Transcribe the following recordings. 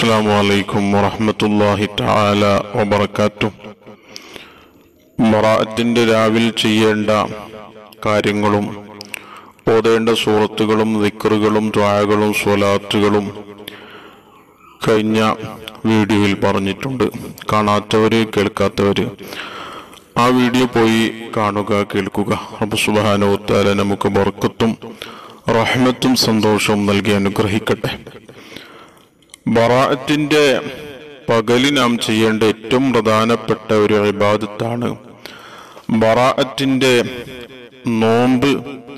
السلام عليكم ورحمة الله تعالى وبركاته മറാഅത്തിന്റെ രാവിൽ ചെയ്യേണ്ട കാര്യങ്ങളും ഓതേണ്ട സൂറത്തുകളും ദിക്കറുകളും ദ്വായകളും സ്വലാത്തുകളും കഴിഞ്ഞ വീഡിയോയിൽ പറഞ്ഞിട്ടുണ്ട് കാണാത്തവര് കേൾക്കാത്തവര് ആ വീഡിയോ പോയി കാണുക കേൾക്കുക അബു സുബാനോത്താല നമുക്ക് ബർക്കത്തും റഹ്മത്തും സന്തോഷവും നൽകി അനുഗ്രഹിക്കട്ടെ ബറാഅത്തിന്റെ പകലിൽ നാം ചെയ്യേണ്ട ഏറ്റവും പ്രധാനപ്പെട്ട ഒരു ഇബാദത്താണ് ബറാഅത്തിന്റെ നോമ്പ്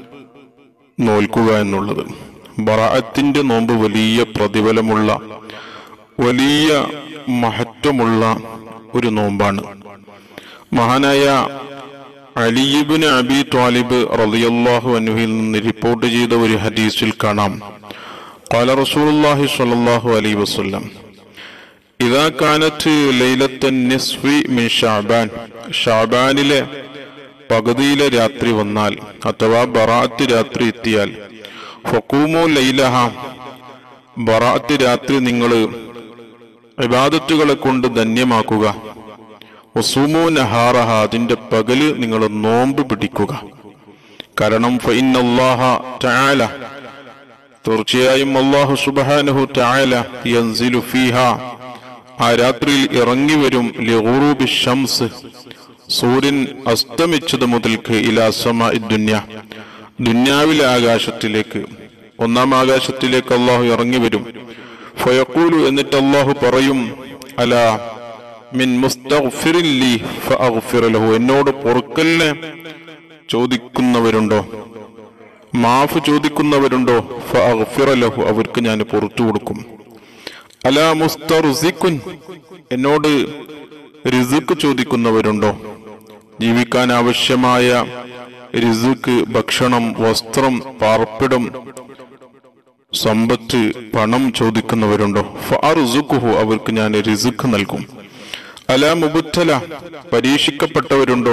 നോൽക്കുക എന്നുള്ളത് ബറാഅത്തിന്റെ നോമ്പ് വലിയ പ്രതിഫലമുള്ള വലിയ മഹത്വമുള്ള ഒരു നോമ്പാണ് മഹാനായ അലിയിബിന് അബി ത്വാലിബ് റളിയല്ലാഹു അൻഹുവിൽ നിന്ന് റിപ്പോർട്ട് ചെയ്ത ഒരു ഹദീസിൽ കാണാം قال رسول الله صلى الله عليه وسلم إذا كانت ليلة النصف من شعبان ഷാബാനിലെ പകുതിയിലെ രാത്രി വന്നാൽ അഥവാ ബറാത്ത് രാത്രി എത്തിയാൽ ഫക്കൂമോ ലൈലഹ ബറാത്ത് രാത്രി നിങ്ങൾ ഇബാദത്തുകളെ കൊണ്ട് ധന്യമാക്കുക വസൂമോ നഹാറഹ അതിന്റെ പകല് നിങ്ങൾ നോമ്പ് പിടിക്കുക കാരണം ഫൈനല്ലാഹ തആല തീർച്ചയായും അള്ളാഹു സുബാനഹു തആല യൻസിലു ഫീഹ ആ രാത്രിയിൽ ഇറങ്ങി വരും ലിഗുറൂബി ഷംസ് സൂര്യൻ അസ്തമിച്ചത് മുതൽക്ക് ഇലാസമ ദുന്യ ദുന്യാവിലെ ആകാശത്തിലേക്ക് ഒന്നാം ആകാശത്തിലേക്ക് അള്ളാഹു ഇറങ്ങി വരും ഫയക്കൂലു എന്നിട്ട് അള്ളാഹു പറയും അല മിൻ മുസ്തഗ്ഫിറിൻ ലി ഫഅഗ്ഫിറ ലഹു എന്നോട് പൊറുക്കലിനെ ചോദിക്കുന്നവരുണ്ടോ മാഫ് ചോദിക്കുന്നവരുണ്ടോ ഫഅഗ്ഫിറ ലഹു അവർക്ക് ഞാൻ പുറത്തു കൊടുക്കും അല മുസ്തർസിക്കുൻ എന്നോട് റിസുക്ക് ചോദിക്കുന്നവരുണ്ടോ ജീവിക്കാൻ ആവശ്യമായ റിസുക്ക് ഭക്ഷണം വസ്ത്രം പാർപ്പിടം സമ്പത്ത് പണം ചോദിക്കുന്നവരുണ്ടോ ഫാറുസുഖുഹു അവർക്ക് ഞാൻ റിസുക്ക് നൽകും അല മുബുത്തല പരീക്ഷിക്കപ്പെട്ടവരുണ്ടോ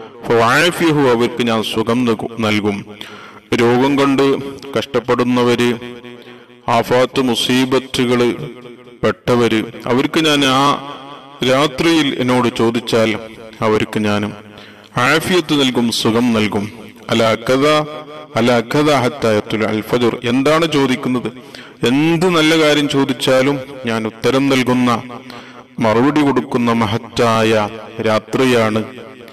ഫാഫിഹു അവർക്ക് ഞാൻ സുഖം നൽകു- നൽകും രോഗം കൊണ്ട് കഷ്ടപ്പെടുന്നവര് ആഫാത്ത് മുസീബത്തുകള് പെട്ടവര് അവർക്ക് ഞാൻ ആ രാത്രിയിൽ എന്നോട് ചോദിച്ചാൽ അവർക്ക് ഞാൻ ആഫിയത്ത് നൽകും സുഖം നൽകും അല അക്കഥ അല അക്കഥ ഹത്തായത്തുൽ അൽഫജുർ എന്താണ് ചോദിക്കുന്നത് എന്ത് നല്ല കാര്യം ചോദിച്ചാലും ഞാൻ ഉത്തരം നൽകുന്ന മറുപടി കൊടുക്കുന്ന മഹത്തായ രാത്രിയാണ്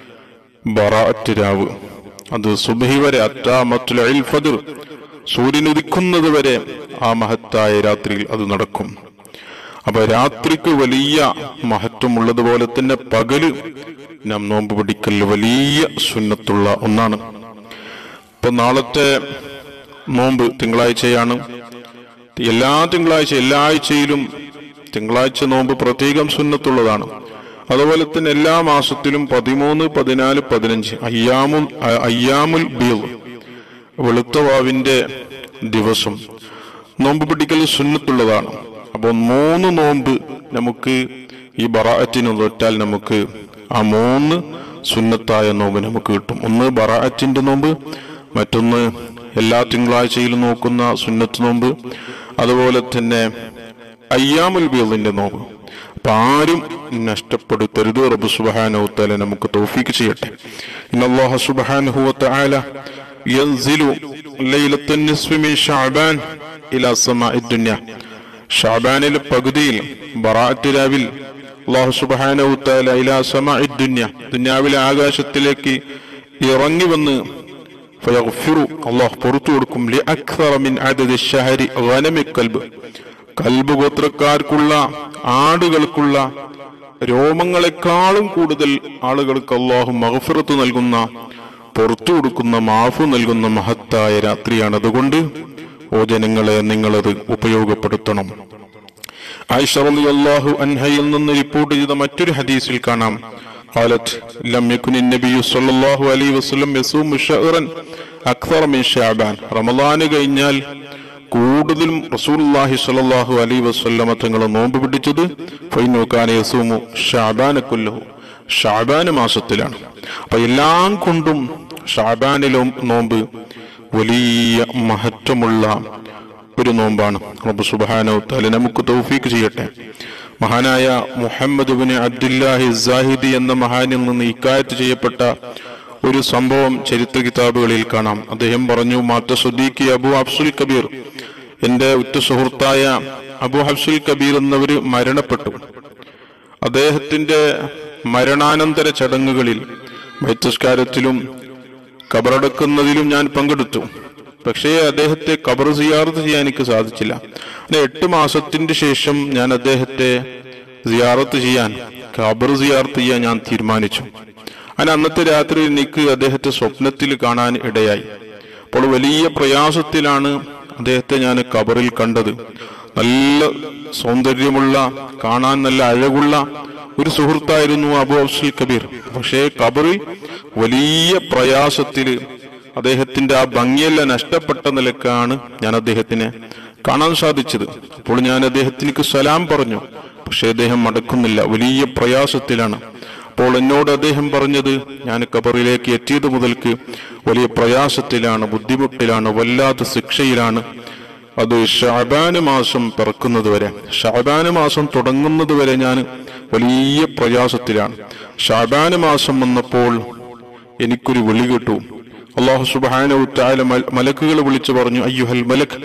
ബറാഅത്ത് രാവ് അത് സുബഹി വരെ അറ്റാമത്തുൽ അൽഫജുർ സൂര്യൻ ഉദിക്കുന്നത് വരെ ആ മഹത്തായ രാത്രിയിൽ അത് നടക്കും അപ്പൊ രാത്രിക്ക് വലിയ മഹത്വമുള്ളതുപോലെ തന്നെ പകല് നാം നോമ്പ് പിടിക്കൽ വലിയ സുന്നത്തുള്ള ഒന്നാണ് ഇപ്പൊ നാളത്തെ നോമ്പ് തിങ്കളാഴ്ചയാണ് എല്ലാ തിങ്കളാഴ്ച എല്ലാ ആഴ്ചയിലും തിങ്കളാഴ്ച നോമ്പ് പ്രത്യേകം സുന്നത്തുള്ളതാണ് അതുപോലെ തന്നെ എല്ലാ മാസത്തിലും പതിമൂന്ന് പതിനാല് പതിനഞ്ച് അയ്യാമുൽ അ- അയ്യാമുൽ ബീർ വെളുത്ത വാവിന്റെ ദിവസം നോമ്പ് പിടിക്കൽ സുന്നത്തുള്ളതാണ് അപ്പോൾ മൂന്ന് നോമ്പ് നമുക്ക് ഈ ബറാഅത്തിന് തൊറ്റാൽ നമുക്ക് ആ മൂന്ന് സുന്നത്തായ നോമ്പ് നമുക്ക് കിട്ടും ഒന്ന് ബറാഅത്തിന്റെ നോമ്പ് മറ്റൊന്ന് എല്ലാ തിങ്കളാഴ്ചയിലും നോക്കുന്ന സുന്നത്ത് നോമ്പ് അതുപോലെ തന്നെ അയ്യാമുൽ ബീദിന്റെ നോമ്പ് അപ്പൊ ആരും നഷ്ടപ്പെടുത്തരുത് റബ്ബ് സുബ്ഹാനഹു വതആല നമുക്ക് തൗഫീക്ക് ചെയ്യട്ടെ ഇന്നല്ലാഹ സുബ്ഹാനഹു വതആല യൻസിലു ലൈലത്തുൻ നിസ്ഫി മിൻ ശഅബാൻ ഇലാ സമാഇ ദുനിയ ഷാബാനിലെ പകുതിയിൽ ബറാഅത്ത് രാവിൽ അല്ലാഹു സുബ്ഹാനഹു വതആല ഇലാ സമാഇ ദുനിയ ദുനിയാവിലെ ആകാശത്തിലേക്ക് ഇറങ്ങി വന്ന് ഫയഗ്ഫിറു അല്ലാഹു പുറത്തു കൊടുക്കും ലി അക്സറ മിൻ അദദി ഷഹരി ഗനമി കൽബ് കൽബ് ഗോത്രക്കാർക്കുള്ള ആടുകൾക്കുള്ള രോമങ്ങളെക്കാളും കൂടുതൽ ആളുകൾക്ക് അള്ളാഹു മഹഫിറത്ത് നൽകുന്ന പുറത്തു കൊടുക്കുന്ന മാഫു നൽകുന്ന മഹത്തായ രാത്രിയാണ് അതുകൊണ്ട് ഓ ജനങ്ങളെ നിങ്ങളത് ഉപയോഗപ്പെടുത്തണം ആയിഷ റളിയല്ലാഹു അൻഹയിൽ നിന്ന് റിപ്പോർട്ട് ചെയ്ത മറ്റൊരു ഹദീസിൽ കാണാം قالت لم يكن النبي صلى الله عليه وسلم يصوم شهرا أكثر من شعبان റമദാൻ കഴിഞ്ഞാൽ കൂടുതലും റസൂലുള്ളാഹി സ്വല്ലല്ലാഹു അലൈഹി വസല്ലമ തങ്ങൾ നോമ്പ് പിടിച്ചത് ഫൈനു കാന യസൂമു ഷഅബാന കുല്ലഹു ഷഅബാൻ മാസത്തിലാണ് അപ്പൊ എല്ലാം കൊണ്ടും ഷഅബാനിലും നോമ്പ് വലിയ മഹത്വമുള്ള ഒരു നോമ്പാണ് റബ്ബ് സുബ്ഹാനഹു വതആല നമുക്ക് തൗഫീക്ക് ചെയ്യട്ടെ മഹാനായ മുഹമ്മദ് ബിൻ അബ്ദുല്ലാഹി സാഹിദി എന്ന മഹാനിൽ നിന്ന് ഇക്കായത്ത് ചെയ്യപ്പെട്ട ഒരു സംഭവം ചരിത്ര കിതാബുകളിൽ കാണാം അദ്ദേഹം പറഞ്ഞു മാത്ത സുദ്ദീഖി അബു അഫ്സുൽ കബീർ എന്റെ ഉറ്റ സുഹൃത്തായ അബു ഹഫ്സുൽ കബീർ എന്നവര് മരണപ്പെട്ടു അദ്ദേഹത്തിന്റെ മരണാനന്തര ചടങ്ങുകളിൽ മൈത്തസ്കാരത്തിലും കബറടക്കുന്നതിലും ഞാൻ പങ്കെടുത്തു പക്ഷേ അദ്ദേഹത്തെ കബർ സിയാർത്ത് ചെയ്യാൻ എനിക്ക് സാധിച്ചില്ല അങ്ങനെ എട്ട് മാസത്തിന്റെ ശേഷം ഞാൻ അദ്ദേഹത്തെ സിയാറത്ത് ചെയ്യാൻ ഖബർ സിയാർത്ത് ചെയ്യാൻ ഞാൻ തീരുമാനിച്ചു അങ്ങനെ അന്നത്തെ രാത്രി എനിക്ക് അദ്ദേഹത്തെ സ്വപ്നത്തിൽ കാണാൻ ഇടയായി അപ്പോൾ വലിയ പ്രയാസത്തിലാണ് അദ്ദേഹത്തെ ഞാൻ കബറിൽ കണ്ടത് നല്ല സൗന്ദര്യമുള്ള കാണാൻ നല്ല അഴകുള്ള ഒരു സുഹൃത്തായിരുന്നു അബു അഫ്സുൽ കബീർ പക്ഷേ കബറിൽ വലിയ പ്രയാസത്തിൽ അദ്ദേഹത്തിന്റെ ആ ഭംഗിയെല്ലാം നഷ്ടപ്പെട്ട നിലക്കാണ് ഞാൻ അദ്ദേഹത്തിനെ കാണാൻ സാധിച്ചത് അപ്പോൾ ഞാൻ അദ്ദേഹത്തിലേക്ക് സലാം പറഞ്ഞു പക്ഷേ അദ്ദേഹം മടക്കുന്നില്ല വലിയ പ്രയാസത്തിലാണ് അപ്പോൾ എന്നോട് അദ്ദേഹം പറഞ്ഞത് ഞാൻ കബറിലേക്ക് എത്തിയത് മുതൽക്ക് വലിയ പ്രയാസത്തിലാണ് ബുദ്ധിമുട്ടിലാണ് വല്ലാത്ത ശിക്ഷയിലാണ് അത് ഷാബാന് മാസം പിറക്കുന്നത് വരെ ഷാബാന് മാസം തുടങ്ങുന്നത് വരെ ഞാൻ വലിയ പ്രയാസത്തിലാണ് ഷാബാന് മാസം വന്നപ്പോൾ എനിക്കൊരു വിളി കിട്ടു അള്ളാഹു സുബാന താല മലക്കുകളെ വിളിച്ചു പറഞ്ഞു അയ്യുഹൽ മലക്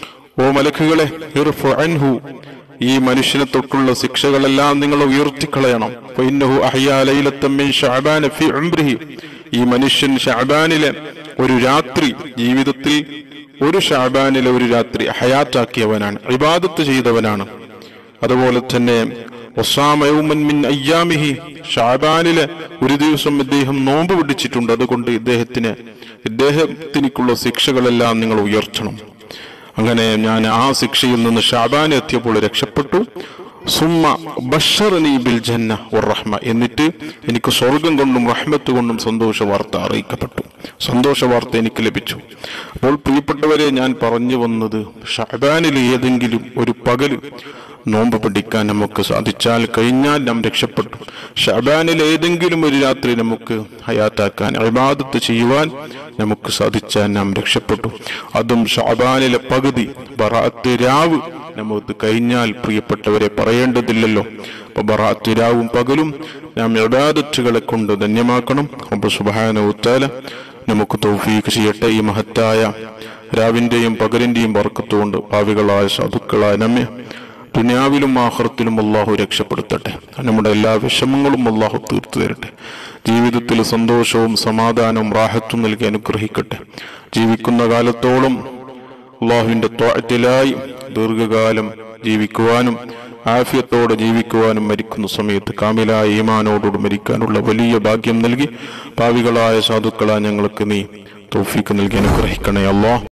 ഓ മലക്കുകളെ ഇർഫു അൻഹു ഈ മനുഷ്യനെ തൊട്ടുള്ള ശിക്ഷകളെല്ലാം നിങ്ങൾ ഉയർത്തിക്കളയണം ഫഇന്നഹു അഹ്യാ ലൈലത്തൻ മിൻ ശഅബാന ഫി ഉംരിഹി ഈ മനുഷ്യൻ ഷഅബാനിലെ ഒരു രാത്രി ജീവിതത്തിൽ ഒരു ഷഅബാനിലെ ഒരു രാത്രി ഹയാത്താക്കിയവനാണ് ഇബാദത്ത് ചെയ്തവനാണ് അതുപോലെ തന്നെ ഒസാമ യൗമൻ മിൻ അയ്യാമിഹി ഷാബാനിലെ ഒരു ദിവസം ഇദ്ദേഹം നോമ്പ് പിടിച്ചിട്ടുണ്ട് അതുകൊണ്ട് ഇദ്ദേഹത്തിന് ഇദ്ദേഹത്തിനിക്കുള്ള ശിക്ഷകളെല്ലാം നിങ്ങൾ ഉയർത്തണം അങ്ങനെ ഞാൻ ആ ശിക്ഷയിൽ നിന്ന് ഷാബാൻ എത്തിയപ്പോൾ രക്ഷപ്പെട്ടു സുമ്മ ബഷറനി ബിൽ ജന്ന റഹ്മ എന്നിട്ട് എനിക്ക് സ്വർഗം കൊണ്ടും റഹ്മത്ത് കൊണ്ടും സന്തോഷ വാർത്ത അറിയിക്കപ്പെട്ടു സന്തോഷ വാർത്ത എനിക്ക് ലഭിച്ചു അപ്പോൾ പ്രിയപ്പെട്ടവരെ ഞാൻ പറഞ്ഞു വന്നത് ഷാബാനിൽ ഏതെങ്കിലും ഒരു പകല് നോമ്പ് പിടിക്കാൻ നമുക്ക് സാധിച്ചാൽ കഴിഞ്ഞാൽ നാം രക്ഷപ്പെട്ടു ഷബാനിൽ ഏതെങ്കിലും ഒരു രാത്രി നമുക്ക് ഹയാത്താക്കാൻ അഭിബാദത്ത് ചെയ്യുവാൻ നമുക്ക് സാധിച്ചാൽ നാം രക്ഷപ്പെട്ടു അതും ഷബാനിലെ പകുതി ബറാത്ത് രാവ് നമുക്ക് കഴിഞ്ഞാൽ പ്രിയപ്പെട്ടവരെ പറയേണ്ടതില്ലല്ലോ അപ്പൊ ബറാത്ത് രാവും പകലും നാം ഇബാദത്തുകളെ കൊണ്ട് ധന്യമാക്കണം അപ്പൊ സുബാന ഉത്താല നമുക്ക് തൗഫീഖ് ചെയ്യട്ടെ ഈ മഹത്തായ രാവിന്റെയും പകലിന്റെയും വർക്കത്തുകൊണ്ട് ഭാവികളായ സാധുക്കളായ നമ്മെ ദുനിയാവിലും ആഹ്റത്തിലും അള്ളാഹു രക്ഷപ്പെടുത്തട്ടെ നമ്മുടെ എല്ലാ വിഷമങ്ങളും അള്ളാഹു തീർത്തു തരട്ടെ ജീവിതത്തിൽ സന്തോഷവും സമാധാനവും റാഹത്തും നൽകി അനുഗ്രഹിക്കട്ടെ ജീവിക്കുന്ന കാലത്തോളം അള്ളാഹുവിന്റെ ത്വാറ്റിലായി ദീർഘകാലം ജീവിക്കുവാനും ആഫിയത്തോടെ ജീവിക്കുവാനും മരിക്കുന്ന സമയത്ത് കാമിലായ ഈമാനോടോട് മരിക്കാനുള്ള വലിയ ഭാഗ്യം നൽകി ഭാവികളായ സാധുക്കളായ ഞങ്ങൾക്ക് നീ തോഫിക്ക് നൽകി അനുഗ്രഹിക്കണേ അള്ളാഹ്